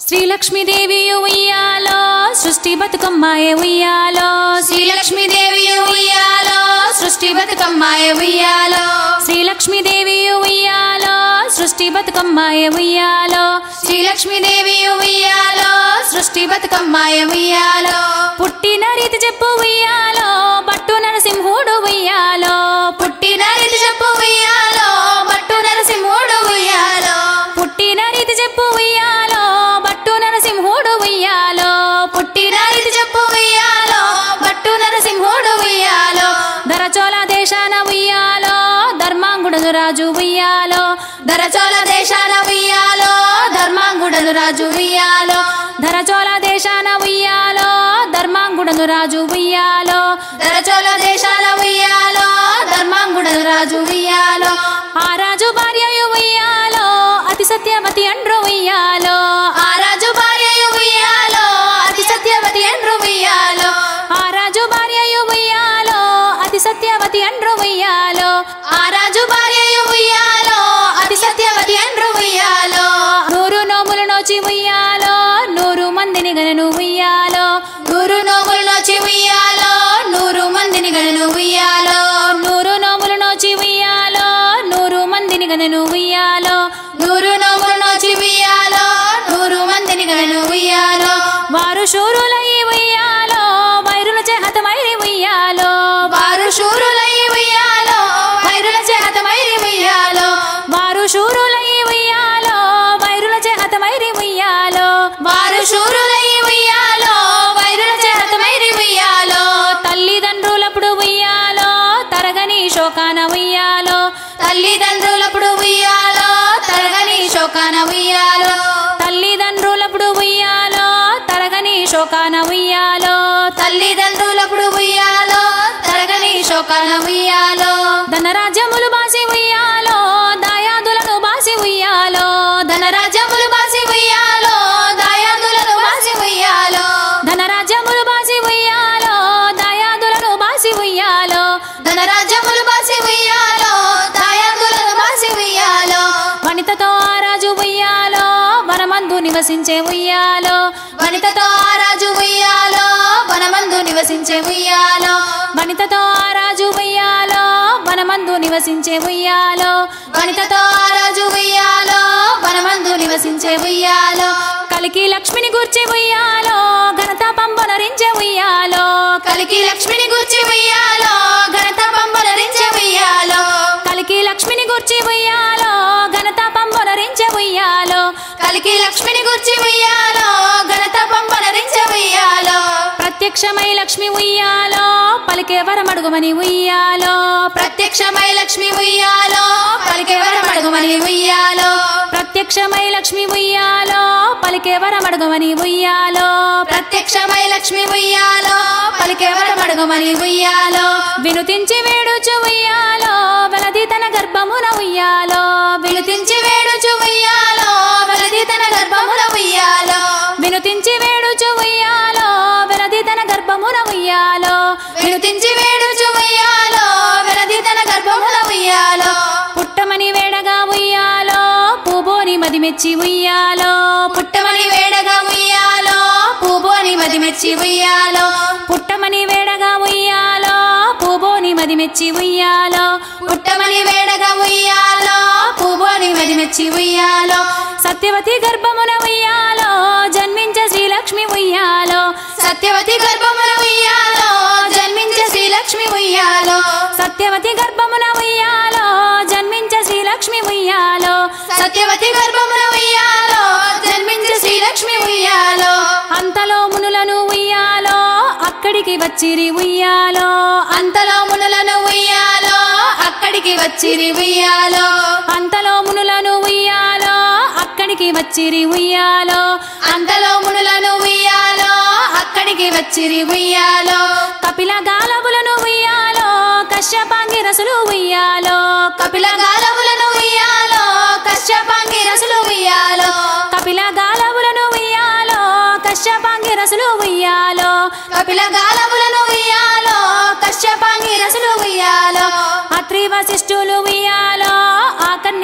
శ్రీలక్ష్మీదేవి ఉయ్యాలో సృష్టి బతుకమ్మాయ ఉయ్యాలో శ్రీలక్ష్మీదేవి ఉయ్యాలో సృష్టి బతుకమ్మాయ ఉయ్యాలో శ్రీలక్ష్మీదేవి ఉయ్యాలో సృష్టి బతుకమ్మాయ ఉయ్యాలో శ్రీలక్ష్మీదేవి ఉయ్యాలో సృష్టి బతుకమ్మాయ ఉయ్యాలో పుట్టిన రీతి చెప్పు ఉయ్యాలో బట్టు నరసింహుడు ఉయ్యాలో పుట్టిన రీతి చెప్పు ఉయ్యాలో బట్టు నరసింహుడు ఉయ్యాలో పుట్టిన రీతి చెప్పు ఉయ్యాలో బట్టు నరసింహుడు ఉయ్యాలో పుట్టిన రీతి చెప్పు ఉయ్యాలో బట్టు నరసింహుడు ఉయ్యాలో దరచోల దేశాన ఉయ్యాలో ధర్మాంగుడు రాజు ఉయ్యాలో దరచోల దేశాన ఉయ్యాలో ధర్మాంగుడను రాజు ఉయ్యాలో ధరచోల దేశాన ఉయ్యాలో ధర్మాంగుడు రాజు ఉయ్యాలో దరచోల దేశాల ఉయ్యాలో ధర్మాంగుడను రాజు ఉయ్యాలో ఆ రాజు భార్యయు ఉయ్యాలో అతి సత్యవతి అండ్రు ఉయ్యాలో ఆ రాజు భార్యయు ఉయ్యాలో అతి సత్యవతి ఎండ్రు ఉయ్యాలో ఆ రాజు భార్యయు ఉయ్యాలో అతి సత్యవతి అండ్రు ఉయ్యాలో ఆ రాజు భార్యయు ఉయ్యాలో అతి సత్యవతి ఎండ్రు ఉయ్యాలో నూరు నోములు నోచి ఉయ్యాలో నూరు మందిని గనను ఉయ్యాలో నూరు నోములు నోచి ఉయ్యాలో నూరు మందిని గణను ఉయ్యాలో నూరు నోములు నోచి ఉయ్యాలో నూరు మందిని గనను ఉయ్యాలో నూరు నోములు నోచి ఉయ్యాలో నూరు మందిని గణను ఉయ్యాలో వారు శూరులై ఉయ్యాలో వైరుల చేహతమైరి ఉయ్యాలో వారు శూరులై ఉయ్యాలో వైరుల చేతమైరి ఉయ్యాలో వారు శూరులై ఉయ్యాలో వైరుల చేహతమైరి ఉయ్యాలో వారు శూరులై ఉయ్యాలో వైరుల చేతమైరి ఉయ్యాలో తల్లిదండ్రులప్పుడు ఉయ్యాలో తరగని శోకాన ఉయ్యాలో తల్లిదండ్రులప్పుడు ఉయ్యాలో తరగని శోకాన ఉయ్యాలో తల్లిదండ్రులప్పుడు ఉయ్యాలో తరగని శోకాన ఉయ్యాలో తల్లిదండ్రులప్పుడు ఉయ్యాలో తరగని శోకాన ఉయ్యాలో ధనరాజ్యములు బాసి ఉయ్యాలో దాయాదులను బాసి ఉయ్యాలో ధనరాజ్యములు బాసి ఉయ్యాలో దాయాదులను బాసి ఉయ్యాలో ధనరాజ్యములు బాసి ఉయ్యాలో దాయాదులను బాసి ఉయ్యాలో ధనరాజ్యములు బాసి ఉయ్యాలో దాయాదులను బాసి ఉయ్యాలో వనితతో ఆ రాజు ఉయ్యాలో వనమందు నివసించే ఉయ్యాలో వనితతో ఆ రాజు ఉయ్యాలో వనమందు నివసించే ఉయ్యాలో వనితతో ఆ రాజు ఉయ్యాలో వనమందు నివసించే ఉయ్యాలో వనితతో ఆ రాజు ఉయ్యాలో వనమందు నివసించే ఉయ్యాలో కలికి లక్ష్మిని గూర్చి ఉయ్యాలో ఘనత పంబనరించే ఉయ్యాలో కలికి లక్ష్మిని గుర్చి ఉయ్యాలో ఘనత పంబలరించే ఉయ్యాలో కలికి లక్ష్మిని గూర్చి ఉయ్యాలో ఘనత పంబనరించే ఉయ్యాలో కలికి లక్ష్మిని గుర్చి ఉయ్యాలో ఘనత పంబలరించే ఉయ్యాలో ప్రత్యక్షమై లక్ష్మి ఉయ్యాలో పలికే వరమడుగుమని ఉయ్యాలో ప్రత్యక్షమై లక్ష్మి ఉయ్యాలో పలికే వరమడుగుమని ఉయ్యాలో ప్రత్యక్షమై లక్ష్మి ఉయ్యాలో పలికే వరమడుగుమని ఉయ్యాలో ప్రత్యక్షమై లక్ష్మి ఉయ్యాలో పలికే వరమడుగుమని ఉయ్యాలో వినుతించి వేడుచు ఉయ్యాలో వెలది తన గర్భమున ఉయ్యాలో వినుతించి వేడుచు ఉయ్యాలో వెలది తన గర్భముల ఉయ్యాలో వినుతించి వేడుచు ఉయ్యాలో వెలది తన గర్భమున ఉయ్యాలో వినుతించి వేడుచు ఉయ్యాలో వెలది తన గర్భముల ఉయ్యాలో పుట్టమని వేడగా ఉయ్యాలో పూబోని మదిమెచ్చి ఉయ్యాలో పుట్టమని వేడగా ఉయ్యాలో పూబోని మది మెచ్చి ఉయ్యాలో పుట్టమని వేడగా ఉయ్యాలో పూబోని మదిమెచ్చి ఉయ్యాలో పుట్టమని వేడగా ఉయ్యాలో పూబోని మది మెచ్చి ఉయ్యాలో సత్యవతి గర్భమున ఉయ్యాలో జన్మించే శ్రీలక్ష్మి ఉయ్యాలో సత్యవతి గర్భమున ఉయ్యాలో జన్మించే శ్రీలక్ష్మి ఉయ్యాలో సత్యవతి గర్భమున ఉయ్యాలో జన్మించే శ్రీలక్ష్మి ఉయ్యాలో సత్యవతి గర్భమున ఉయ్యాలో జన్మించే శ్రీలక్ష్మి ఉయ్యాలో అంతలో మునులను ఉయ్యాలో అక్కడికి వచ్చిరి ఉయ్యాలో అంతలో మునులను ఉయ్యాలో అక్కడికి వచ్చిరి ఉయ్యాలో అంతలో మునులను ఉయ్యాలో అక్కడికి వచ్చిరి ఉయ్యాలో అంతలో మునులను ఉయ్యాలో అక్కడికి వచ్చిరి ఉయ్యాలో కపిల గాలవులను ఉయ్యాలో కశ్యపాంగి రసులు ఉయ్యాలో కపిల గాలములను ఉయ్యాలో కశ్యపాంగి రసులు ఉయ్యాలో కపిల గాలవులను ఉయ్యాలో కశ్యపాంగి రసులు ఉయ్యాలో కపిల గాలములను ఉయ్యాలో కశ్యపాంగి రసులు ఉయ్యాలో అత్రి వశిష్ఠులు ఉయ్యాలో ఆకర్ణి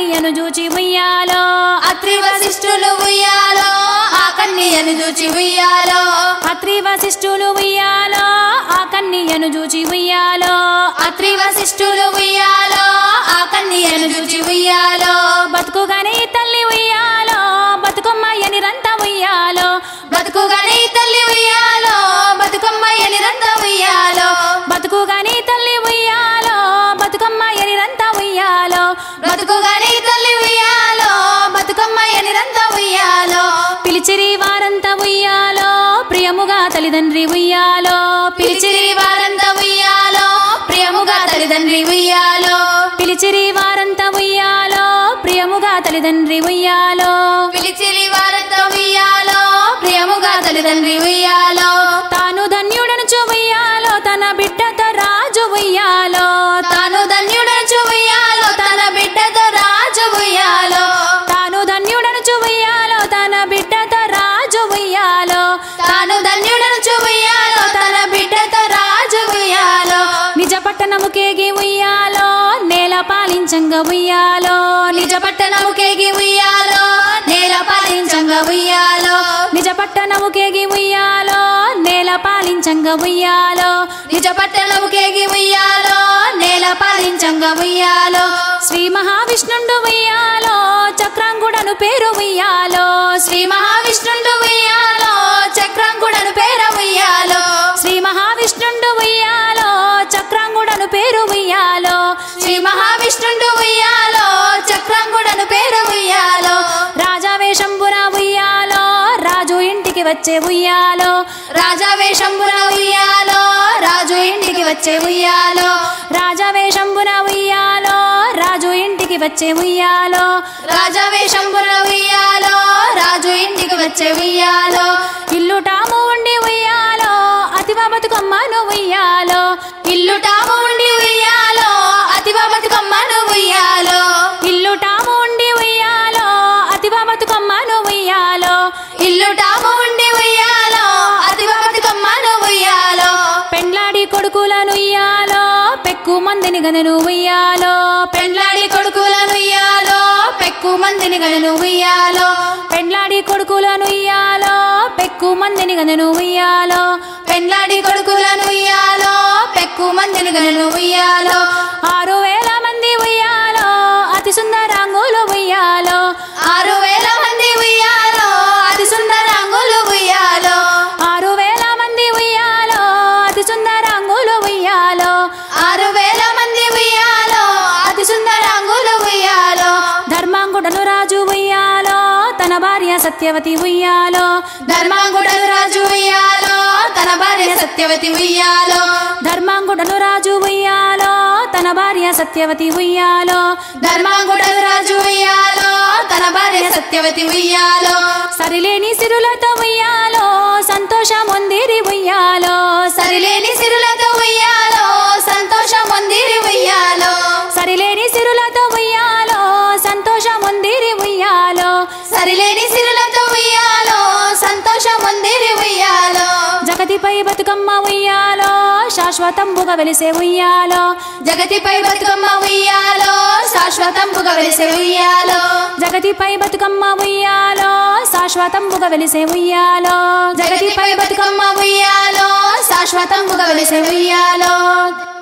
కన్నయ్యను చూచి ఉయ్యాలో అత్రి వశిష్ఠులు ఉయ్యాలో ఆ కన్యను చూచి ఉయ్యాలో అత్రి వశిష్ఠులు ఉయ్యాలో ఆ కన్నయ్యను చూచి ఉయ్యాలో అత్రి వశిష్ఠులు ఉయ్యాలో ఆ కన్యను చూచి ఉయ్యాలో బతుకుగానే తల్లి ఉయ్యాలో బతుకమ్మయ్యని రంత ఉయ్యాలో బతుకుగానే తల్లి ఉయ్యాలో బతుకమ్మయ్యని రంత ఉయ్యాలో బతుకుగానే తల్లి ఉయ్యాలో బతుకమ్మయ్యని రంత ఉయ్యాలో బతుకుగానే తల్లి ఉయ్యాలో బతుకమ్మయ్యని రంత ఉయ్యాలో పిలిచిరి వారంతా ఉయ్యాలో ప్రియముగా తల్లిదండ్రి ఉయ్యాలో పిలిచిరి వారంతా ఉయ్యాలో ప్రియముగా తల్లిదండ్రి ఉయ్యాలో పిలిచిరి వారంతా ఉయ్యాలో ప్రియముగా తల్లిదండ్రి ఉయ్యాలో పిలిచిరి వారంతా ఉయ్యాలో ప్రియముగా తల్లిదండ్రి ఉయ్యాలో తాను ధన్యుడను ఉయ్యాలో తన బిడ్డతో రాజు ఉయ్యాలో తాను ధన్యుడను ఉయ్యాలో తన బిడ్డతో రాజు ఉయ్యాలో తాను ధన్యుడను ఉయ్యాలో తన బిడ్డతో రాజు ఉయ్యాలో తాను ధన్యుడను ఉయ్యాలో తన బిడ్డతో రాజు ఉయ్యాలో నిజ పట్టణము కేగి ఉయ్యాలో నేల పాలించంగా ఉయ్యాలో నిజ పట్టణము కేగి ఉయ్యాలో నేల పాలించంగా ఉయ్యాలో నిజ పట్టణము కేగి ఉయ్యాలో నేల పాలించంగా ఉయ్యాలో నిజ పట్టణము కేగి ఉయ్యాలో నేల పాలించంగా ఉయ్యాలో శ్రీ మహావిష్ణుండు ఉయ్యాలో చక్రాంగుడను పేరు ఉయ్యాలో శ్రీ మహావిష్ణుండు ఉయ్యాలో చక్రాంకుడను పేర ఉయ్యాలో శ్రీ మహావిష్ణుండు ఉయ్యాలో చక్రాంగుడను పేరు ఉయ్యాలో శ్రీ మహావిష్ణుండు ఉయ్యాలో చక్రాంకుడను పేర ఉయ్యాలో రాజావేషంబున ఉయ్యాలో రాజు ఇంటికి వచ్చే ఉయ్యాలో రాజావేషంబున ఉయ్యాలో రాజు ఇంటికి వచ్చే ఉయ్యాలో రాజావేషంబున ఉయ్యాలో రాజు ఇంటికి వచ్చే ఉయ్యాలో రాజావేషంబున ఉయ్యాలో రాజు ఇంటికి వచ్చే ఉయ్యాలో ఇల్లు టాము ఉండి ఉయ్యాలో అతివ బతుకమ్మను ఉయ్యాలో ఇల్లు టాము ఉండి ఉయ్యాలో అతివ బతుకమ్మను ఉయ్యాలో ఇల్లు టాము ఉండి ఉయ్యాలో అతివ బతుకమ్మను ఉయ్యాలో ఇల్లు టాము ఉండి ఉయ్యాలో అతివ బతుకమ్మను ఉయ్యాలో పెండ్లాడి కొడుకులను ఉయ్యాలో పెక్కు మందిని గనను ఉయ్యాలో పెండ్లాడి కొడుకులను ఉయ్యాలో పెక్కు మందిని గలను ఉయ్యాలో పెండ్లాడి కొడుకులను ఉయ్యాలో పెక్కు మందిని గనను ఉయ్యాలో పెండ్లాడి కొడుకులను ఉయ్యాలో పెక్కు మందిని గలను ఉయ్యాలో ఆరు వేల మంది ఉయ్యాలో అతి సుందరాంగులు ఉయ్యాలో ఆరు వేల మంది ఉయ్యాలో అతి సుందరాంగులు ఉయ్యాలో ఆరు వేల మంది ఉయ్యాలో అతి సుందరాంగులు ఉయ్యాలో ఆరు వేల మంది ఉయ్యాలో అతి సుందరాంగులు ఉయ్యాలో ధర్మాంగుడను రాజు ఉయ్యాలో తన భార్య సత్యవతి ఉయ్యాలో ధర్మాంగుడను రాజు ఉయ్యాలో తన భార్య సత్యవతి ఉయ్యాలో ధర్మాంగుడను రాజు ఉయ్యాలో తన భార్య సత్యవతి ఉయ్యాలో ధర్మాంగుడను రాజు ఉయ్యాలో తన భార్య సత్యవతి ఉయ్యాలో సరిలేని సిరులతో ఉయ్యాలో సంతోషం ఉందిరి ఉయ్యాలో సరిలేని సిరులతో ఉయ్యాలో సంతోషం ఉందిరి ఉయ్యాలో సరిలేని సిరులతో ఉయ్యాలో సంతోషం ఉందిరి ఉయ్యాలో సరిలేని సిరులతో ఉయ్యాలో సంతోషం ఉందిరి ఉయ్యాలో జగతిపై బతుకమ్మ ఉయ్యాలో శాశ్వతంబుగా వెలిసే ఉయ్యాలో జగతిపై బతుకమ్మ ఉయ్యాలో శాశ్వతంబుగా వెలిసే ఉయ్యాలో జగతిపై బతుకమ్మ ఉయ్యాలో శాశ్వతంబుగా వెలిసే ఉయ్యాలో జగతిపై బతుకమ్మ ఉయ్యాలో శాశ్వతంబుగా వెలిసే ఉయ్యాలో